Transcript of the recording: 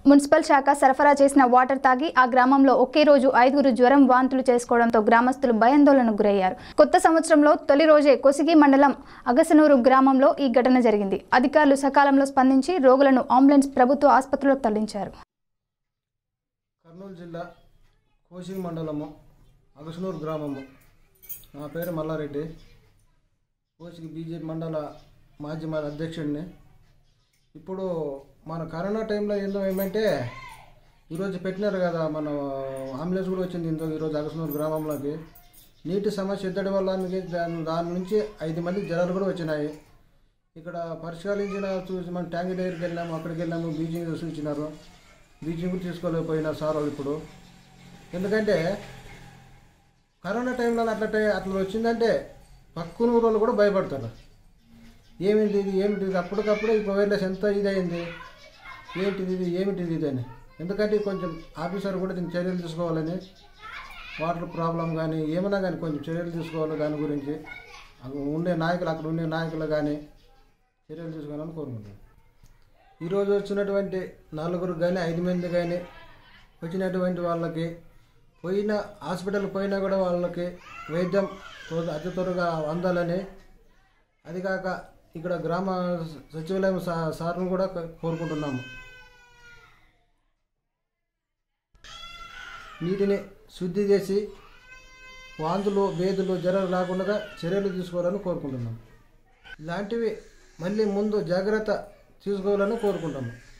municipal శాఖ సరఫరా చేసిన వాటర్ తాగి ఆ గ్రామంలో ఒకే రోజు ఐదుగురు జ్వరం వాంతులు చేసుకోవడంతో గ్రామస్తులు భయాందోళనకు గురయ్యారు కొత్త సంవత్సరంలో తొలి రోజే కొసిగి మండలం అగసనూరు గ్రామంలో ఈ ఘటన జరిగింది అధికారులు సకాలంలో స్పందించి రోగులను అంబులెన్స్ ప్రభుత్వ ఆసుపత్రులకు తరలించారు కర్నూలు జిల్లా కోసిగి మండలము అగసనూరు గ్రామము నా పేరు మల్లారెడ్డి కోసిగి బీజేపీ మండల మాజీ మాజీ అధ్యక్షుడిని ఇప్పుడు మన కరోనా టైంలో ఏందో ఏమంటే ఈరోజు పెట్టినారు కదా మన అంబులెన్స్ కూడా వచ్చింది ఇంతో ఈరోజు అగసనూరు గ్రామంలోకి నీటి సమస్య ఎద్దడి వల్ల అందుకే దాని దాని నుంచి ఐదు మంది జ్వరాలు కూడా వచ్చినాయి ఇక్కడ పరిష్కరించిన చూసి మన ట్యాంక్ దగ్గరికి వెళ్ళాము అక్కడికి వెళ్ళాము బీజింగ్ చూసినారు బీజింగ్ కూడా తీసుకోలేకపోయినారు సార్ వాళ్ళు ఇప్పుడు ఎందుకంటే కరోనా టైంలో అట్లా టై- అట్లా వచ్చిందంటే పక్కన ఊరోళ్ళు కూడా భయపడతారు ఏమిటి ఇది ఏమిటి ఇది అప్పటికప్పుడు ఈ వైర్లెస్ ఎంత ఇది అయింది ఏంటిది ఇది ఏమిటిది ఇది అని ఎందుకంటే కొంచెం ఆఫీసర్ కూడా దీనికి చర్యలు తీసుకోవాలని వాటర్ ప్రాబ్లం కానీ ఏమైనా కానీ కొంచెం చర్యలు తీసుకోవాలి దాని గురించి అక్కడ ఉండే నాయకులు అక్కడ ఉండే నాయకులు కానీ చర్యలు తీసుకోవాలని కోరుకుంటున్నాను ఈరోజు వచ్చినటువంటి నలుగురు కానీ ఐదు మంది కానీ వచ్చినటువంటి వాళ్ళకి పోయిన హాస్పిటల్ పోయినా కూడా వాళ్ళకి వైద్యం త్వర- అతి త్వరగా అందాలని అది కాక ఇక్కడ గ్రామ సచివాలయం సా- సార్ను కూడా కోరుకుంటున్నాము నీటిని శుద్ధి చేసి వాంతులు బేదులు జ్వరాలు రాకుండా చర్యలు తీసుకోవాలని కోరుకుంటున్నాం ఇలాంటివి మళ్ళీ ముందు జాగ్రత్త తీసుకోవాలని కోరుకుంటాము